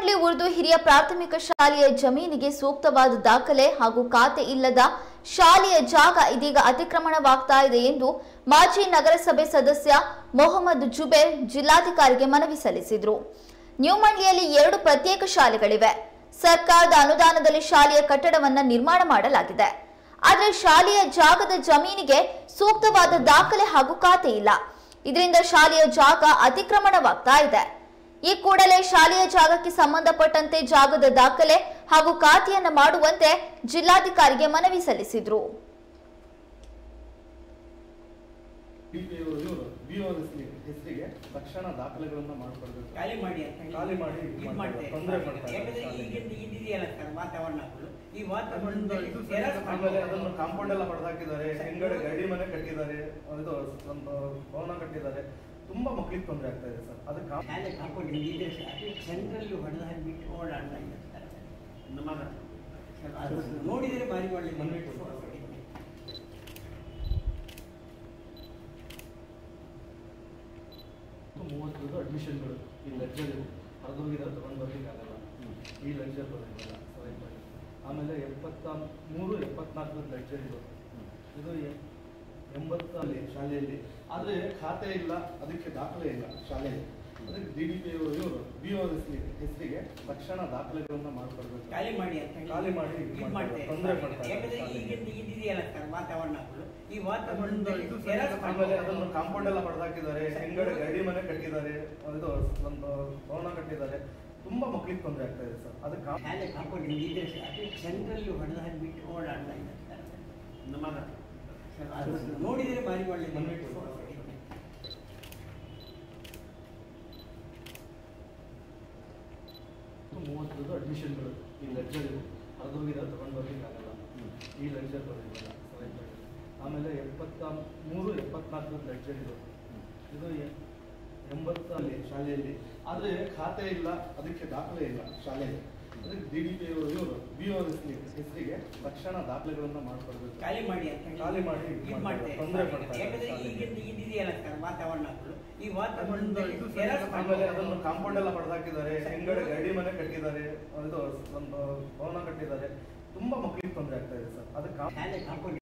ಮಂಡ್ಲಿ ಉರ್ದು ಹಿರಿಯ ಪ್ರಾಥಮಿಕ ಶಾಲೆಯ ಜಮೀನಿಗೆ ಸೂಕ್ತವಾದ ದಾಖಲೆ ಹಾಗೂ ಖಾತೆ ಇಲ್ಲದ ಶಾಲೆಯ ಜಾಗ ಇದೀಗ ಅತಿಕ್ರಮಣವಾಗ್ತಾ ಇದೆ ಎಂದು ಮಾಜಿ ನಗರಸಭೆ ಸದಸ್ಯ ಮೊಹಮ್ಮದ್ ಜುಬೇರ್ ಜಿಲ್ಲಾಧಿಕಾರಿಗೆ ಮನವಿ ಸಲ್ಲಿಸಿದರು ನ್ಯೂ ಮಂಡ್ಲಿಯಲ್ಲಿ ಎರಡು ಪ್ರತ್ಯೇಕ ಶಾಲೆಗಳಿವೆ ಸರ್ಕಾರದ ಅನುದಾನದಲ್ಲಿ ಶಾಲೆಯ ಕಟ್ಟಡವನ್ನ ನಿರ್ಮಾಣ ಮಾಡಲಾಗಿದೆ ಆದರೆ ಶಾಲೆಯ ಜಾಗದ ಜಮೀನಿಗೆ ಸೂಕ್ತವಾದ ದಾಖಲೆ ಹಾಗೂ ಖಾತೆ ಇಲ್ಲ ಇದರಿಂದ ಶಾಲೆಯ ಜಾಗ ಅತಿಕ್ರಮಣವಾಗ್ತಾ ಇದೆ ಈ ಕೂಡಲೇ ಶಾಲೆಯ ಜಾಗಕ್ಕೆ ಸಂಬಂಧಪಟ್ಟಂತೆ ಜಾಗದ ದಾಖಲೆ ಹಾಗೂ ಖಾತೆಯನ್ನ ಮಾಡುವಂತೆ ಜಿಲ್ಲಾಧಿಕಾರಿಗೆ ಮನವಿ ಸಲ್ಲಿಸಿದ್ರು ಇವರು ಇವರು ಬಿ ಓ ಹೆಸರಿಗೆ ತಕ್ಷಣ ದಾಖಲೆಗಳನ್ನ ಮಾಡ್ಕೊಡ್ಬೇಕು ಖಾಲಿ ಮಾಡಿ ಅಂತ ಹೇಳಿ ಖಾಲಿ ಮಾಡಿ ಇದು ಇದು ಮಾಡ್ತಾರೆ, ಮಾಡ್ತಾರೆ. ತೊಂದ್ರೆ ಮಾಡ್ತಾರೆ ಯಾಕಂದ್ರೆ ಶಾಲೆಗೆ. ಈಗಿಂದ ಇದಿದೆಯಲ್ಲ ಸರ್ ವಾತಾವರಣಗಳು ಈ ವಾತಾವರಣದಲ್ಲಿ ಇದು terrace ಆಮೇಲೆ ಅದನ್ನು ಮಾಡ್ಕೊಂಡು- ಕಾಂಪೌಂಡ್ ಎಲ್ಲ ಹೊಡೆದಾಕಿದ್ದಾರೆ ಹಿಂಗಡೆ ಗಡಿ ಮನೆ ಕಟ್ಟಿದ್ದಾರೆ ಇದು ಒಂದು ಭವನ ಕಟ್ಟಿದ್ದಾರೆ ತುಂಬಾ ಮಕ್ಳಿಗೆ ತೊಂದರೆ ಆಗ್ತಾ ಇದೆ ಸರ್ ಅದಕ್ಕೆ ಕಾ- ಶಾಲೆ ಕಾಂಪೌಂಡ್ ಇದೆ ಸರ್ ಅದು ಸೆಂಟ್ರಲ್ಲಿ ಹೊಡೆದು ಹಾಕಿಬಿಟ್ಟು ಓಡಾಡ್ತಾ ಇದ್ದಾರೆ ನಮ್ಮ ಸರ್, ಅದು ನೋಡಿದರೆ ಭಾರಿ ಒಳ್ಳೆ ಮನವಿ ಮನವಿ ಕೊಡ್ತಾರೆ. ಮೂವತ್ತೈದು ಅಡ್ಮಿಷನ್ಗಳು ಈ ಲೆಕ್ಚರ್ ಹರಿದೋಗಿರೋ ತಗೊಂಡು ಬರ್ಲಿಕ್ಕೆ ಆಗಲ್ಲ ಈ ಲೆಕ್ಚರ್ ಬರೋದಿಲ್ಲ ಸರಿಯಾಗಿ ಆಮೇಲೆ ಎಪ್ಪತ್ತ ಮೂರು ಎಪ್ಪತ್ನಾಲ್ಕು ಲೆಕ್ಚರ್ ಇದು ಇದು ಎ- ಎಂಬತ್ತಲ್ಲಿ ಶಾಲೆಯಲ್ಲಿ ಆದರೆ ಖಾತೆ ಇಲ್ಲ ಅದಕ್ಕೆ ದಾಖಲೆ ಇಲ್ಲ ಶಾಲೆಯಲ್ಲಿ ಅದಕ್ಕೆ ಡಿ ಡಿ ಪಿ ಇವರು ಬಿ ಓ ಹೆಸರಿಗೆ ತಕ್ಷಣ ದಾಖಲೆಗಳನ್ನ ಮಾಡ್ಕೊಡ್ಬೇಕು ಖಾಲಿ ಮಾಡಿ ಅಂತ ಹೇಳಿ ಖಾಲಿ ಮಾಡಿ ಇದು ಇದು ಮಾಡ್ತಾರೆ, ಮಾಡ್ತಾರೆ. ತೊಂದ್ರೆ ಮಾಡ್ತಾರೆ ಯಾಕಂದ್ರೆ ಶಾಲೆಗೆ. ಈಗಿಂದ ಇದಿದೆಯಲ್ಲ ಸರ್ ವಾತಾವರಣಗಳು ಈ ವಾತಾವರಣದಲ್ಲಿ terrace ಆಮೇಲೆ ಅದನ್ನು ಮಾಡ್ಕೊಂಡು- ಕಾಂಪೌಂಡ್ ಎಲ್ಲ ಹೊಡೆದಾಕಿದ್ದಾರೆ ಹಿಂಗಡೆ ಗಡಿ ಮನೆ ಕಟ್ಟಿದ್ದಾರೆ ಇದು ಒಂದು ಭವನ ಕಟ್ಟಿದ್ದಾರೆ ತುಂಬಾ ಮಕ್ಳಿಗೆ ತೊಂದರೆ ಆಗ್ತಾ ಇದೆ ಸರ್ ಅದಕ್ಕೆ ಕಾ- ಶಾಲೆ ಕಾಂಪೌಂಡ್ ಇದೆ ಸರ್ ಅದು ಸೆಂಟ್ರಲ್ಲಿ ಹೊಡೆದು ಹಾಕಿಬಿಟ್ಟು ಓಡಾಡ್ತಾ ಇದ್ದಾರೆ ನಮ್ಮ ಸರ್, ಅದು ನೋಡಿದರೆ ಭಾರಿ ಒಳ್ಳೆ ಮನವಿ ಮನವಿ ಕೊಡ್ತಾರೆ. ಮೂವತ್ತೈದು ಅಡ್ಮಿಷನ್ಗಳು ಈ ಲೆಕ್ಚರ್ ಹರಿದೋಗಿರೋ ತಗೊಂಡು ಬರ್ಲಿಕ್ಕೆ ಆಗಲ್ಲ ಈ ಲೆಕ್ಚರ್ ಬರೋದಿಲ್ಲ ಸರಿಯಾಗಿ ಆಮೇಲೆ ಎಪ್ಪತ್ತ ಮೂರು ಎಪ್ಪತ್ನಾಲ್ಕು ಲೆಕ್ಚರ್ ಇದು ಇದು ಎ- ಎಂಬತ್ತಲ್ಲಿ ಶಾಲೆಯಲ್ಲಿ ಆದರೆ ಖಾತೆ ಇಲ್ಲ ಅದಕ್ಕೆ ದಾಖಲೆ ಇಲ್ಲ ಶಾಲೆಯಲ್ಲಿ ಅದಕ್ಕೆ ಡಿ ಡಿ ಪಿ ಇವರು ಇವರು ಬಿ ಓ ಹೆಸರಿಗೆ ತಕ್ಷಣ ದಾಖಲೆಗಳನ್ನ ಮಾಡ್ಕೊಡ್ಬೇಕು ಖಾಲಿ ಮಾಡಿ ಅಂತ ಹೇಳಿ ಖಾಲಿ ಮಾಡಿ ಇದು ಇದು ಮಾಡ್ತಾರೆ, ಮಾಡ್ತಾರೆ. ತೊಂದ್ರೆ ಮಾಡ್ತಾರೆ ಯಾಕಂದ್ರೆ ಶಾಲೆಗೆ. ಈಗಿಂದ ಇದಿದೆಯಲ್ಲ ಸರ್ ವಾತಾವರಣಗಳು ಈ ವಾತಾವರಣದಲ್ಲಿ terrace ಆಮೇಲೆ ಅದನ್ನು ಮಾಡ್ಕೊಂಡು- ಕಾಂಪೌಂಡ್ ಎಲ್ಲ ಹೊಡೆದಾಕಿದ್ದಾರೆ ಹಿಂಗಡೆ ಗಡಿ ಮನೆ ಕಟ್ಟಿದ್ದಾರೆ ಇದು ಒಂದು ಭವನ ಕಟ್ಟಿದ್ದಾರೆ ತುಂಬಾ ಮಕ್ಳಿಗೆ ತೊಂದರೆ ಆಗ್ತಾ ಇದೆ ಸರ್ ಅದಕ್ಕೆ ಕಾ- ಶಾಲೆ ಕಾಂಪೌಂಡ್